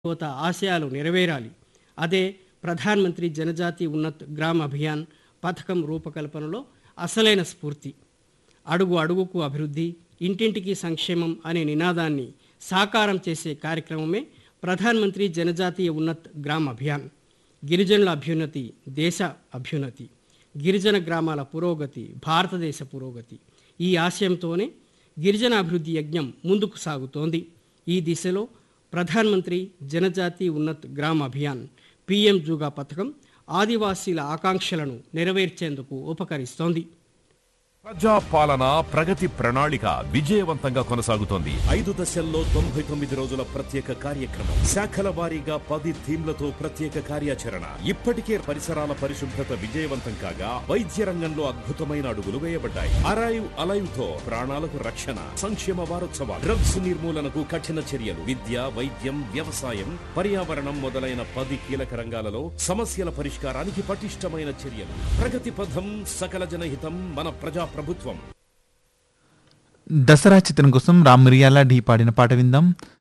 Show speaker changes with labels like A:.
A: యువత ఆశయాలు నెరవేరాలి అదే ప్రధాన్ మంత్రి జనజాతి ఉన్నత్ గ్రామ్ అభియాన్ పథకం రూపకల్పనలో అసలైన స్ఫూర్తి అడుగు అడుగుకు అభివృద్ధి ఇంటింటికి సంక్షేమం అనే నినాదాన్ని సాకారం చేసే కార్యక్రమమే ప్రధాన్ మంత్రి జనజాతీయ ఉన్నత్ గ్రామ్ అభియాన్ గిరిజనుల అభ్యున్నతి దేశ అభ్యున్నతి గిరిజన గ్రామాల పురోగతి భారతదేశ పురోగతి ఈ ఆశయంతోనే గిరిజన అభివృద్ధి యజ్ఞం ముందుకు సాగుతోంది ఈ దిశలో ప్రధాన్ మంత్రి జనజాతి ఉన్నత్ గ్రామ్ అభియాన్ పిఎం జూగా పథకం ఆదివాసీల ఆకాంక్షలను నెరవేర్చేందుకు ఉపకరిస్తోంది
B: ప్రజా పాలన ప్రగతి ప్రణాళిక విజయవంతంగా కొనసాగుతోంది
C: ఐదు దశల్లో తొంభై తొమ్మిది రోజుల ప్రత్యేక కార్యక్రమం శాఖల వారీగా పది థీమ్లతో ప్రత్యేక కార్యాచరణ ఇప్పటికే పరిసరాల పరిశుభ్రత విజయవంతం కాగా వైద్య రంగంలో అద్భుతమైన అడుగులు వేయబడ్డాయి అరైవ్ అలైవ్ తో ప్రాణాలకు రక్షణ సంక్షేమ వారోత్సవాలు డ్రగ్స్ నిర్మూలనకు కఠిన చర్యలు విద్య వైద్యం వ్యవసాయం పర్యావరణం మొదలైన పది కీలక రంగాలలో సమస్యల పరిష్కారానికి పటిష్టమైన చర్యలు ప్రగతి పథం సకల జనహితం మన ప్రజా ప్రభుత్వం
D: దసరా చిత్రం కోసం రామ్ మిరియాల ఢీ పాడిన పాట విందాం